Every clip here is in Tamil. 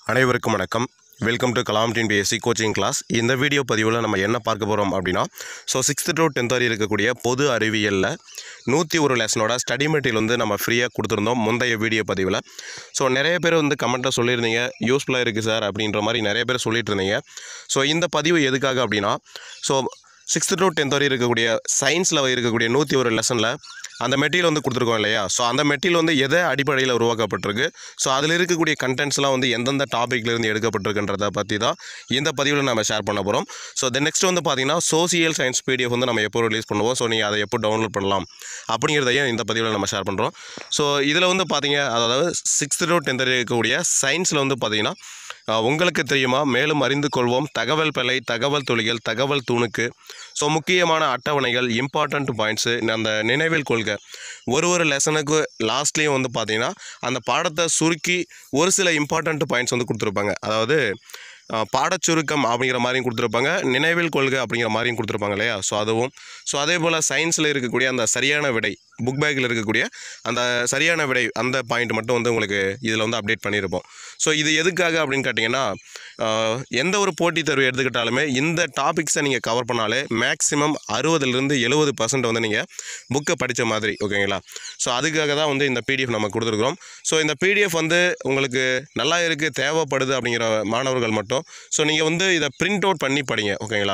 அனைவருக்கும் வணக்கம் welcome to Kalam dean BSc coaching class இந்த வீடியோ பதிவில் நம்ம என்ன பார்க்க போகிறோம் அப்படின்னா ஸோ சிக்ஸ்த்து டு டென்த் வரை இருக்கக்கூடிய பொது அறிவியலில் நூற்றி ஒரு லெசனோட ஸ்டடி மெட்டீரியல் வந்து நம்ம ஃப்ரீயாக கொடுத்துருந்தோம் முந்தைய வீடியோ பதிவில் ஸோ நிறைய பேர் வந்து கமெண்ட்டில் சொல்லியிருந்தீங்க யூஸ்ஃபுல்லாக இருக்குது சார் அப்படின்ற மாதிரி நிறைய பேர் சொல்லிட்டு இருந்தீங்க ஸோ இந்த பதிவு எதுக்காக அப்படின்னா ஸோ சிக்ஸ்த்து டு டென்த் வரை இருக்கக்கூடிய சயின்ஸில் இருக்கக்கூடிய நூற்றி ஒரு லெசனில் அந்த மெட்டீரியல் வந்து கொடுத்துருக்கோம் இல்லையா ஸோ அந்த மெட்டீரியல் வந்து எதை அடிப்படையில் உருவாக்கப்பட்டிருக்கு ஸோ அதில் இருக்கக்கூடிய கண்டென்ட்ஸ்லாம் வந்து எந்தெந்த டாப்பிக்லேருந்து எடுக்கப்பட்டிருக்குன்றத பற்றி தான் இந்த பதிவில் நம்ம ஷேர் பண்ண போகிறோம் ஸோ தென் நெக்ஸ்ட் வந்து பார்த்தீங்கன்னா சோசியல் சயின்ஸ் பிடிஎஃப் வந்து நம்ம எப்போ ரிலீஸ் பண்ணுவோம் ஸோ நீங்கள் அதை எப்போ டவுன்லோட் பண்ணலாம் அப்படிங்கிறதையும் இந்த பதிவில் நம்ம ஷேர் பண்ணுறோம் ஸோ இதில் வந்து பார்த்தீங்க அதாவது சிக்ஸ்த்து டு டென்த் இருக்கக்கூடிய சயின்ஸில் வந்து பார்த்தீங்கன்னா அஹ், உங்களுக்கு தெரியுமா மேலும் அறிந்து கொள்வோம் தகவல் பிழை தகவல் துளிகள் தகவல் துணுக்கு ஸோ முக்கியமான அட்டவணைகள் இம்பார்ட்டண்ட் பாயிண்ட்ஸு அந்த நினைவில் கொள்க ஒரு ஒரு லெசனுக்கு லாஸ்ட்லேயும் வந்து பார்த்தீங்கன்னா அந்த பாடத்தை சுருக்கி ஒரு சில இம்பார்ட்டண்ட் பாயிண்ட்ஸ் வந்து கொடுத்துருப்பாங்க அதாவது அஹ், பாடச்சுருக்கம் அப்படிங்கிற மாதிரியும் கொடுத்துருப்பாங்க நினைவில் கொள்க அப்படிங்கிற மாதிரியும் கொடுத்துருப்பாங்க இல்லையா ஸோ அதுவும் ஸோ அதே போல் சயின்ஸில் இருக்கக்கூடிய அந்த சரியான விடை புக் பேக்கில் இருக்கக்கூடிய அந்த சரியான விடை அந்த பாயிண்ட் மட்டும் வந்து உங்களுக்கு இதில் வந்து அப்டேட் பண்ணியிருப்போம் ஸோ இது எதுக்காக அப்படின்னு கேட்டிங்கன்னா ஆஹ், எந்த ஒரு போட்டித் தேர்வு எடுத்துக்கிட்டாலுமே இந்த டாபிக்ஸை நீங்கள் கவர் பண்ணாலே மேக்ஸிமம் அறுபதுலேருந்து எழுபது பர்சன்ட் வந்து நீங்கள் புக்கை படித்த மாதிரி ஓகேங்களா ஸோ அதுக்காக தான் வந்து இந்த பிடிஎஃப் நம்ம கொடுத்துருக்குறோம் ஸோ இந்த பிடிஎஃப் வந்து உங்களுக்கு நல்லா இருக்குது தேவைப்படுது அப்படிங்கிற மாணவர்கள் மட்டும் ஸோ நீங்கள் வந்து இதை பிரிண்ட் அவுட் பண்ணி படிங்க ஓகேங்களா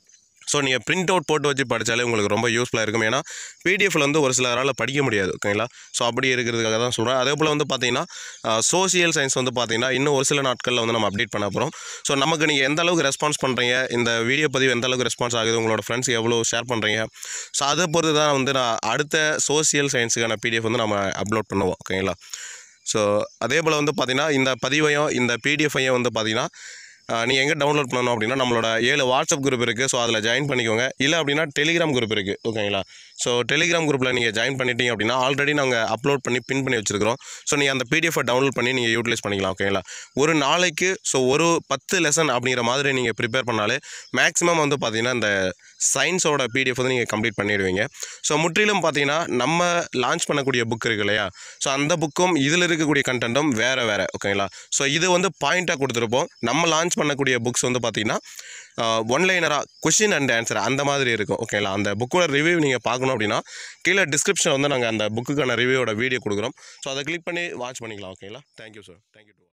ஸோ நீங்கள் பிரிண்ட் அவுட் போட்டு வச்சு படித்தாலே உங்களுக்கு ரொம்ப யூஸ்ஃபுல்லாக இருக்கும் ஏன்னா பிடிஎஃப்ல வந்து ஒரு சிலரால் படிக்க முடியாது ஓகேங்களா ஸோ அப்படி இருக்கிறதுக்காக தான் சொல்கிறேன் அதே போல் வந்து பார்த்தீங்கன்னா சோசியல் சயின்ஸ் வந்து பார்த்தீங்கன்னா இன்னும் ஒரு சில நாட்களில் வந்து நம்ம அப்டேட் பண்ண போகிறோம் ஸோ நமக்கு நீங்கள் எந்த அளவுக்கு ரெஸ்பான்ஸ் பண்ணுறீங்க இந்த வீடியோ பதிவு எந்த அளவுக்கு ரெஸ்பான்ஸ் ஆகுது உங்களோட ஃப்ரெண்ட்ஸ் எவ்வளோ ஷேர் பண்ணுறீங்க ஸோ அதை பொறுத்து தான் வந்து நான் அடுத்த சோசியல் சயின்ஸுக்கான பிடிஎஃப் வந்து நம்ம அப்லோட் பண்ணுவோம் ஓகேங்களா ஸோ அதே போல் வந்து பார்த்தீங்கன்னா இந்த பதிவையும் இந்த பிடிஎஃபையும் வந்து பார்த்தீங்கன்னா நீங்கள் எங்கே டவுன்லோட் பண்ணணும் அப்படின்னா நம்மளோட ஏழு வாட்ஸ்அப் குரூப் இருக்குது ஸோ அதில் ஜாயின் பண்ணிக்கோங்க இல்லை அப்படின்னா டெலிகிராம் குரூப் இருக்குது ஓகேங்களா ஸோ டெலிகிராம் குரூப்பில் நீங்கள் ஜாயின் பண்ணிட்டீங்க அப்படின்னா ஆல்ரெடி நாங்கள் அப்லோட் பண்ணி பின் பண்ணி வச்சுருக்கிறோம் ஸோ நீங்கள் அந்த பிடிஎஃபை டவுன்லோட் பண்ணி நீங்கள் யூட்டிலைஸ் பண்ணிக்கலாம் ஓகேங்களா ஒரு நாளைக்கு ஸோ ஒரு பத்து லெசன் அப்படிங்கிற மாதிரி நீங்கள் ப்ரிப்பேர் பண்ணாலே மேக்ஸிமம் வந்து பார்த்தீங்கன்னா இந்த சயின்ஸோட பிடிஎஃப் வந்து நீங்கள் கம்ப்ளீட் பண்ணிடுவீங்க ஸோ முற்றிலும் பார்த்தீங்கன்னா நம்ம லான்ச் பண்ணக்கூடிய புக் இருக்கு இல்லையா ஸோ அந்த புக்கும் இதில் இருக்கக்கூடிய கண்டென்ட்டும் வேறு வேறு ஓகேங்களா ஸோ இது வந்து பாயிண்ட்டாக கொடுத்துருப்போம் நம்ம லான்ச் பண்ணக்கூடிய புக்ஸ் வந்து பார்த்தீங்கன்னா ஒன்லைனராக கொஷின் அண்ட் ஆன்சர் அந்த மாதிரி இருக்கும் ஓகேங்களா அந்த புக்கோட ரிவ்யூ நீங்கள் பார்க்கணும் அப்படின்னா கீழே டிஸ்கிரிப்ஷன் வந்து நாங்கள் அந்த புக்குக்கான ரிவ்யூவோட வீடியோ கொடுக்குறோம் ஸோ அதை கிளிக் பண்ணி வாட்ச் பண்ணிக்கலாம் ஓகேங்களா தேங்க்யூ சார் தேங்க்யூ